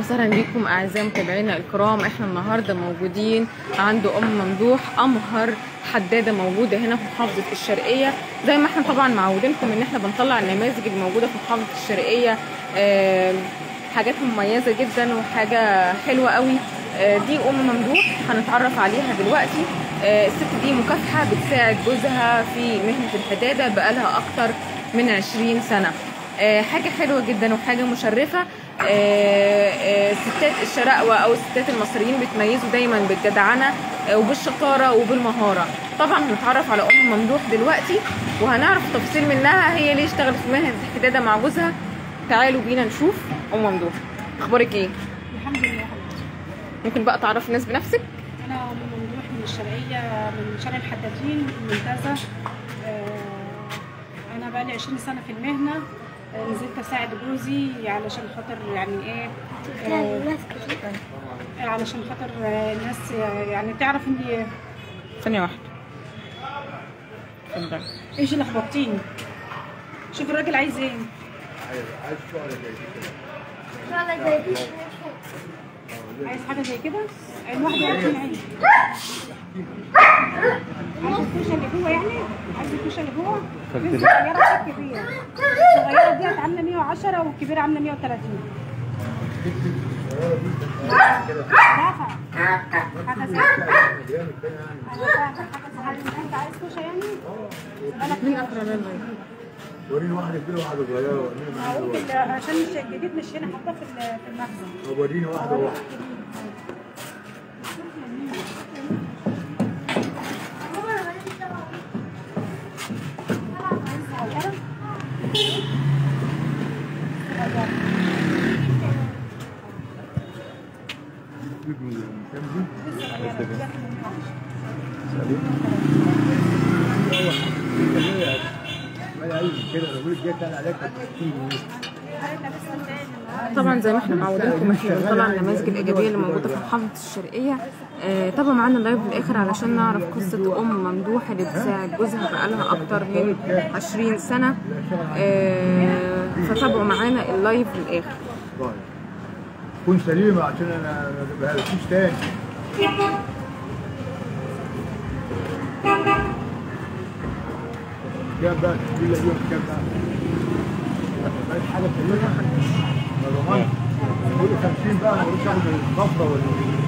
وسهلا بكم اعزائي متابعينا الكرام احنا النهارده موجودين عند ام ممدوح امهر حداده موجوده هنا في محافظه الشرقيه زي ما احنا طبعا معودينكم ان احنا بنطلع النماذج الموجوده في محافظه الشرقيه آه، حاجات مميزه جدا وحاجه حلوه قوي آه، دي ام ممدوح هنتعرف عليها دلوقتي آه، الست دي مكافحه بتساعد جوزها في مهنه الحداده بقالها اكتر من 20 سنه آه، حاجه حلوه جدا وحاجه مشرفه آه، آه، ستات الشراقوة او الستات المصريين بيتميزوا دايما بالجدعنه آه، وبالشطاره وبالمهاره طبعا هنتعرف على ام ممدوح دلوقتي وهنعرف تفاصيل منها هي ليه اشتغلت في مهنه الحداده مع جوزها تعالوا بينا نشوف ام ممدوح اخبارك ايه الحمد لله يا حبيبتي ممكن بقى تعرف الناس بنفسك انا ام ممدوح من الشرقيه من شارع الحدادين المنتزه آه، انا بقى لي 20 سنه في المهنه آه، نزلت اساعد جوزي علشان خاطر يعني ايه آه، آه، علشان خاطر آه، الناس آه، يعني تعرف اني ثانيه واحده اتفضلي ايش اللي لخبطتيني شوف الراجل عايز ايه عايز حاجه زي كده عين واحده يا عين عايز الكوشه اللي جوه يعني عايز الكوشه اللي جوه دي صغيره شك فيها الصغيره ديت عامله 110 والكبيره عامله 130 دافع حاجه زي انت عايز كوشه يعني بالك مين اقرب لنا وريني واحدة كبيرة وواحدة صغيرة وريني واحدة هقول لك عشان مش الجديد مش هنا حاطاه في ال- في المخزن طب وريني واحدة واحدة صغيره كده لو قلت جيت انا عليك طبعا زي ما احنا معودينكم احنا بنطلع النماذج الايجابيه اللي موجوده في محافظه الشرقيه آه طبعا معانا اللايف في الاخر علشان نعرف قصه ام ممدوح اللي بتساعد جوزها بقالها اكتر من 20 سنه آه فتابعوا معانا اللايف للاخر طيب تكون سليمة عشان انا ما بهلكيش تاني كام بقى تشكيلة اليوم كام بقى؟ بقت حاجة سليمة ما ضمنش كل 50 بقى ما بقولش اخد الخفضة ولا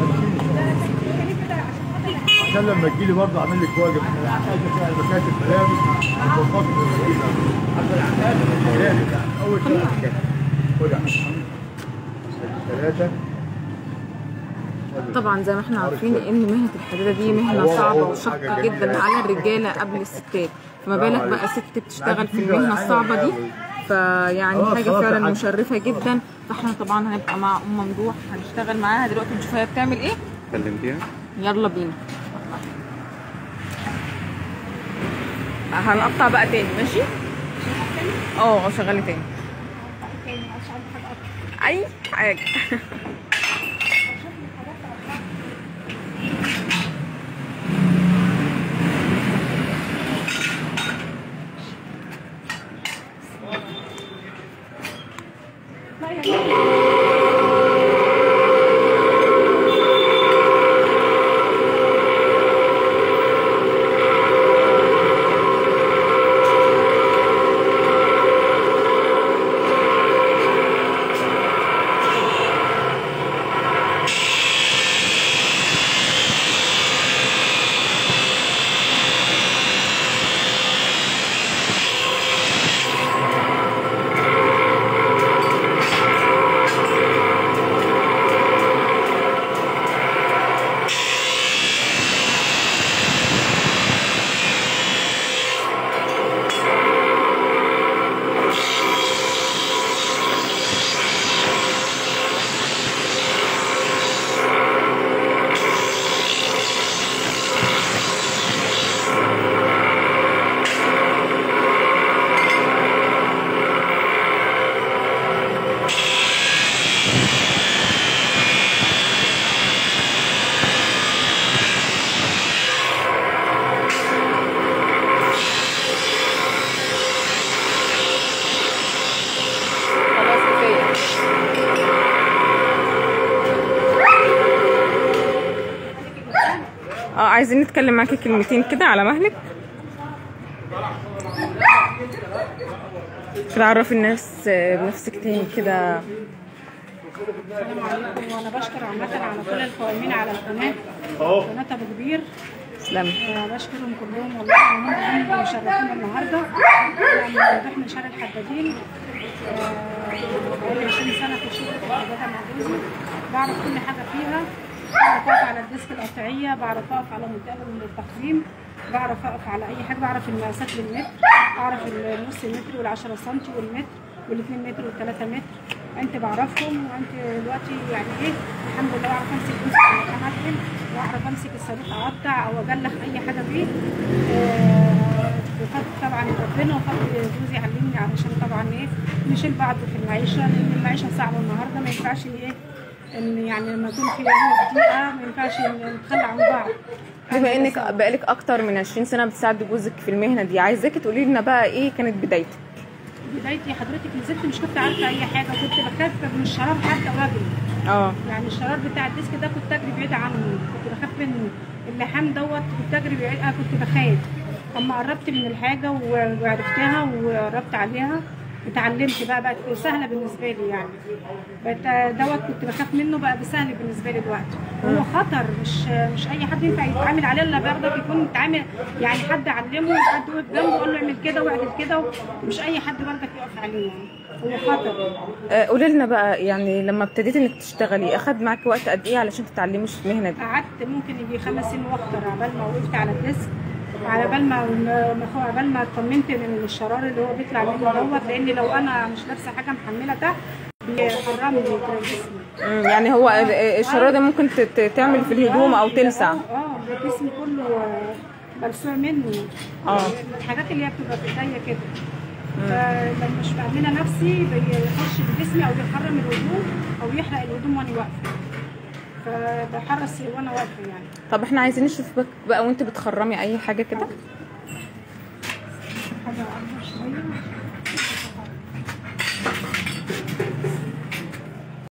50 عشان لما تجيلي برضه اعمل لك واجب انا حاجه فيها المكاتب ملابس والبطاقه الغريبه حتى العمال ملابس يعني اول شيء خد ثلاثه طبعا زي ما احنا عارفين ان مهنه الحداده دي مهنه صعبه وشاقه جدا على الرجاله قبل الستات فما بالك بقى ست بتشتغل في المهنه الصعبه دي فيعني حاجه فعلا مشرفه جدا فاحنا طبعا هنبقى مع ام ممدوح هنشتغل معاها دلوقتي نشوف هي بتعمل ايه كلمتيها يلا بينا هنقطع بقى تاني ماشي اه شغالي تاني اي حاجه عايزين نتكلم معاكي كلمتين كده على مهلك كده عرفي الناس آه، بنفسك تاني كده السلام عليكم وانا بشكر عامه على كل القائمين على القناه قناه ابو كبير تسلمي آه، بشكرهم كلهم والله هم هم مشرفين النهارده يعني واضح من شارع الحدادين آه، بقالي 20 سنه في شركه الحداده مع جوزي بعرف كل حاجه فيها بعرف اقف على الديسك القطعيه بعرف اقف على منتهى التقويم بعرف اقف على اي حاجه بعرف المقاسات بالمتر اعرف النص متر وال10 سم والمتر وال2 متر وال3 متر انت بعرفهم وانت دلوقتي يعني ايه الحمد لله بعرف امسك جزء اماكن واعرف امسك الصاروخ اقطع او اجلخ اي حاجه بيه آه، بفضل طبعا ربنا وفضل جوزي علمني علشان طبعا ايه نشيل بعض في المعيشه لان المعيشه صعبه النهارده ما ينفعش ايه ان يعني لما يكون في هنا ضيقه ما ينفعش إن نتخلى عن بعض بما انك بقالك اكتر من 20 سنه بتساعدي جوزك في المهنه دي عايزاكي تقولي لنا بقى ايه كانت بدايتك بدايتي حضرتك نزلت مش كنت عارفه اي حاجه كنت بخاف من الشراب حتى واجري اه يعني الشرار بتاع الديسك ده كنت اجري بعيد عنه كنت بخاف منه اللحام دوت كنت اجري بعيد انا كنت بخاف اما قربت من الحاجه و- وعرفتها وقربت عليها اتعلمت بقى بقت سهله بالنسبه لي يعني بقت دوت كنت بخاف منه بقى سهل بالنسبه لي دلوقتي هو خطر مش مش اي حد ينفع يتعامل عليه الا بيقدر يكون متعامل يعني حد علمه حد وقف جنبه قال له اعمل كده واعمل كده مش اي حد برضك يقف عليه يعني هو خطر آه، قولي لنا بقى يعني لما ابتديتي انك تشتغلي اخد معاكي وقت قد ايه علشان تتعلمي المهنه دي قعدت ممكن يجي خمس سنين واكتر عبال ما وقفت على الديسك على بال ما ما- عبال ما اطمنت من الشرار اللي هو بيطلع منه دوت لان لو انا مش لابسه حاجه محمله تحت بيحرمني جسمي مم، يعني هو ال- الشراره ده ممكن ت- ت- تعمل في الهدوم او تلسع اه اه ده جسمي كله آه، ملسوع منه اه. الحاجات اللي هي بتبقى في ايديا كده فلما مش مأمنة نفسي بيخش في جسمي او بيحرم الهدوم او يحرق الهدوم وانا واقفه فبحرص وانا واقفه يعني طب احنا عايزين نشوف بك بقى وانت بتخرمي اي حاجه كده حاجه عارفه شويه